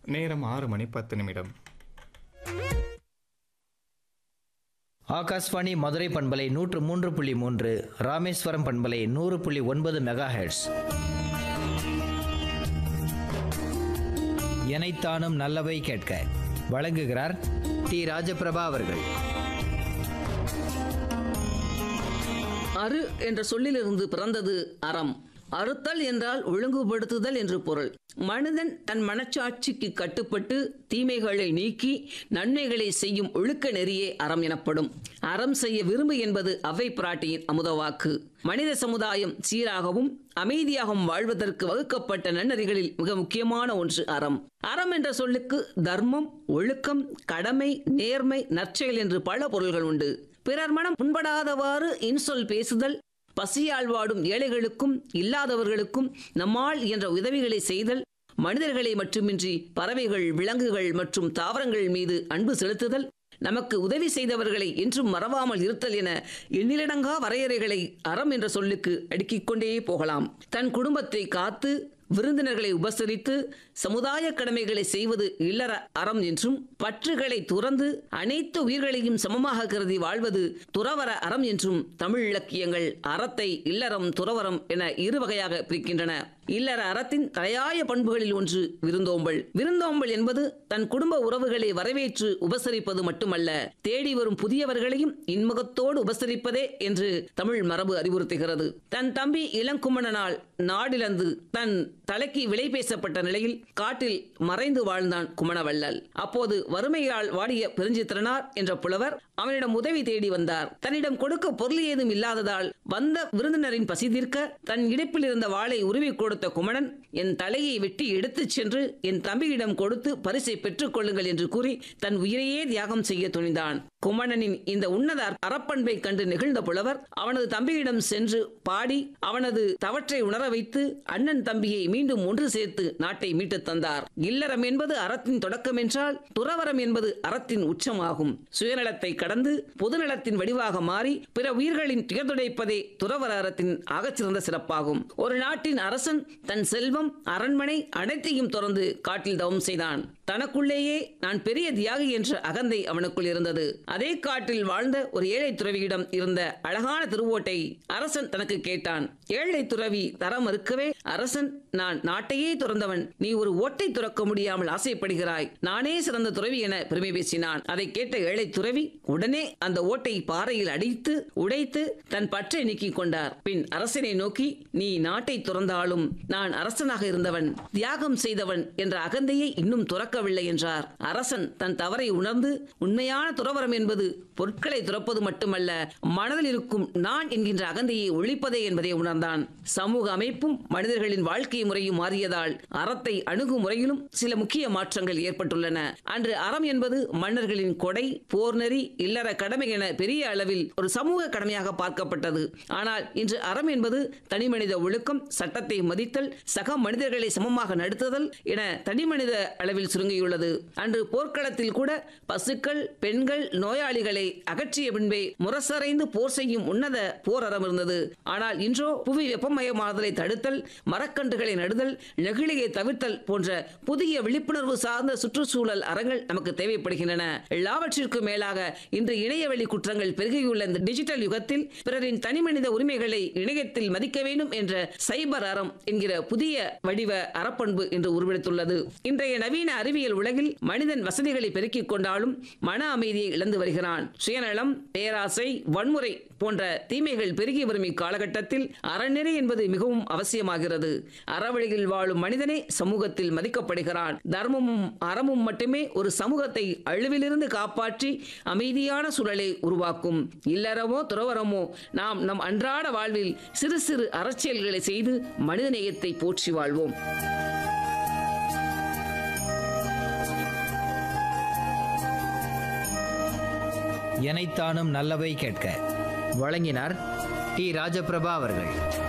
நேரம் ஆறு மணி பத்து நிமிடம் ஆகாஷ்வாணி மதுரை பண்பலை நூற்று மூன்று புள்ளி மூன்று ராமேஸ்வரம் பண்பலை நூறு புள்ளி ஒன்பது மெகா ஹெர்ட்ஸ் எனைத்தானும் நல்லவை கேட்க வழங்குகிறார் டி ராஜபிரபா அவர்கள் அரு என்ற சொல்லிலிருந்து பிறந்தது அறம் அறுத்தல் என்றால் ஒழுங்குபடுத்துதல் என்று பொருள் மனிதன் தன் மனச்சாட்சிக்கு கட்டுப்பட்டு தீமைகளை நீக்கி நன்மைகளை செய்யும் ஒழுக்க நெறியே அறம் எனப்படும் அறம் செய்ய விரும்பு என்பது அவை பிராட்டியின் அமுதவாக்கு மனித சமுதாயம் சீராகவும் அமைதியாகவும் வாழ்வதற்கு வகுக்கப்பட்ட நன்னறிகளில் மிக முக்கியமான ஒன்று அறம் அறம் என்ற சொல்லுக்கு தர்மம் ஒழுக்கம் கடமை நேர்மை நற்செயல் என்று பல பொருள்கள் உண்டு பிறர் மனம் புண்படாதவாறு இன்சொல் பேசுதல் பசியால் வாடும் ஏழைகளுக்கும் இல்லாதவர்களுக்கும் நம்மால் என்ற உதவிகளை செய்தல் மனிதர்களை மட்டுமின்றி பறவைகள் விலங்குகள் மற்றும் தாவரங்கள் மீது அன்பு செலுத்துதல் நமக்கு உதவி செய்தவர்களை என்றும் மறவாமல் இருத்தல் என எண்ணிலடங்கா வரையறைகளை அறம் என்ற சொல்லுக்கு அடுக்கிக் கொண்டே போகலாம் தன் குடும்பத்தை காத்து விருந்தினர்களை உபசரித்து சமுதாய கடமைகளை செய்வது இல்லற அறம் என்றும் பற்றுகளை துறந்து அனைத்து உயிர்களையும் சமமாக கருதி வாழ்வது துறவர அறம் என்றும் தமிழ் இலக்கியங்கள் அறத்தை இல்லறம் துறவரம் என இரு வகையாக பிரிக்கின்றன இல்லற அறத்தின் தலையாய பண்புகளில் ஒன்று விருந்தோம்பல் விருந்தோம்பல் என்பது தன் குடும்ப உறவுகளை வரவேற்று உபசரிப்பது மட்டுமல்ல தேடி வரும் புதியவர்களையும் இன்முகத்தோடு உபசரிப்பதே என்று தமிழ் மரபு அறிவுறுத்துகிறது தன் தம்பி இளங்குமணனால் நாடிழந்து தன் தலைக்கு விலை பேசப்பட்ட நிலையில் காட்டில் மறைந்து வாழ்ந்தான் குமணவள்ளல் அப்போது வறுமையால் வாடிய பெருஞ்சித்திரனார் என்ற புலவர் அவனிடம் உதவி தேடி வந்தார் தன்னிடம் கொடுக்க பொருள் ஏதும் இல்லாததால் வந்த விருந்தினரின் பசி தீர்க்க தன் இடுப்பில் இருந்த வாளை உருவி கொடுத்த குமணன் என் தலையை வெட்டி எடுத்துச் சென்று என் தம்பியிடம் கொடுத்து பரிசை பெற்றுக் கொள்ளுங்கள் என்று கூறி தன் உயிரையே தியாகம் செய்ய துணிந்தான் குமணனின் இந்த உன்னத அறப்பண்பை கண்டு நெகிழ்ந்த புலவர் அவனது தம்பியிடம் சென்று பாடி அவனது தவற்றை உணர வைத்து அண்ணன் தம்பியை மீண்டும் ஒன்று சேர்த்து நாட்டை மீட்டுத் தந்தார் இல்லறம் என்பது அறத்தின் தொடக்கம் என்றால் துறவரம் என்பது அறத்தின் உச்சமாகும் சுயநலத்தை கடந்து பொதுநலத்தின் வடிவாக மாறி பிற உயிர்களின் துயர்துடைப்பதே துறவர அறத்தின் ஆகச்சிறந்த சிறப்பாகும் ஒரு நாட்டின் அரசன் தன் செல்வம் அரண்மனை அனைத்தையும் தொடர்ந்து காட்டில் தவம் செய்தான் தனக்குள்ளேயே நான் பெரிய தியாகி என்ற அகந்தை அவனுக்குள் இருந்தது அதே காட்டில் வாழ்ந்த ஒரு ஏழை துறவியிடம் இருந்த அழகான திருவோட்டை அரசன் தனக்கு கேட்டான் ஏழை துறவி தர மறுக்கவே அரசன் நான் நாட்டையே துறந்தவன் நீ ஒரு ஓட்டை துறக்க முடியாமல் ஆசைப்படுகிறாய் நானே சிறந்த துறவி என பெருமை பேசினான் அதை கேட்ட ஏழை துறவி உடனே அந்த ஓட்டை பாறையில் அடித்து உடைத்து தன் பற்றை நீக்கிக் கொண்டார் பின் அரசனை நோக்கி நீ நாட்டை துறந்தாலும் நான் அரசனாக இருந்தவன் தியாகம் செய்தவன் என்ற அகந்தையை இன்னும் துறக்கவில்லை என்றார் அரசன் தன் தவறை உணர்ந்து உண்மையான துறவரம் என்பது பொருட்களை துறப்பது மட்டுமல்ல மனதில் இருக்கும் நான் என்கின்ற அகந்தையை ஒழிப்பதே என்பதை உணர்ந்தான் சமூக அமைப்பும் மனிதர்களின் வாழ்க்கை முறையும் மாறியதால் அறத்தை அணுகும் முறையிலும் சில முக்கிய மாற்றங்கள் ஏற்பட்டுள்ளன அன்று அறம் என்பது மன்னர்களின் கொடை போர் நெறி இல்லற கடமை என பெரிய அளவில் ஒரு சமூக கடமையாக பார்க்கப்பட்டது ஆனால் இன்று அறம் என்பது தனிமனித ஒழுக்கம் சட்டத்தை மதித்தல் சக மனிதர்களை சமமாக நடத்துதல் என தனிமனித அளவில் சுருங்கியுள்ளது அன்று போர்க்களத்தில் கூட பசுக்கள் பெண்கள் நோயாளிகளை அகற்றிய பின்பே முரசறைந்து போர் செய்யும் உன்னத போர் அறம் இருந்தது ஆனால் இன்றோ புவி வெப்பமயமாதலை தடுத்தல் மரக்கன்றுகளை நடுதல் நெகிழியை தவிர்த்தல் போன்ற புதிய விழிப்புணர்வு சார்ந்த சுற்றுச்சூழல் அறங்கள் நமக்கு தேவைப்படுகின்றன எல்லாவற்றிற்கும் மேலாக இன்று இணையவழி குற்றங்கள் பெருகியுள்ள இந்த டிஜிட்டல் யுகத்தில் பிறரின் தனிமனித உரிமைகளை இணையத்தில் மதிக்க வேண்டும் என்ற சைபர் அறம் என்கிற புதிய வடிவ அறப்பண்பு என்று உருவெடுத்துள்ளது இன்றைய நவீன அறிவியல் உலகில் மனிதன் வசதிகளை பெருக்கிக் கொண்டாலும் மன அமைதியை இழந்து வருகிறான் சுயநலம் பேராசை வன்முறை போன்ற தீமைகள் பெருகி வரும் இக்காலகட்டத்தில் அறநெறி என்பது மிகவும் அவசியமாகிறது அறவழியில் வாழும் மனிதனே சமூகத்தில் மதிக்கப்படுகிறான் தர்மமும் அறமும் மட்டுமே ஒரு சமூகத்தை அழிவிலிருந்து காப்பாற்றி அமைதியான சூழலை உருவாக்கும் இல்லறமோ துறவரமோ நாம் நம் அன்றாட வாழ்வில் சிறு சிறு அறச்செயல்களை செய்து மனிதநேயத்தை போற்றி வாழ்வோம் எனைத்தானும் நல்லவை கேட்க வழங்கினார் டி ராஜபிரபா அவர்கள்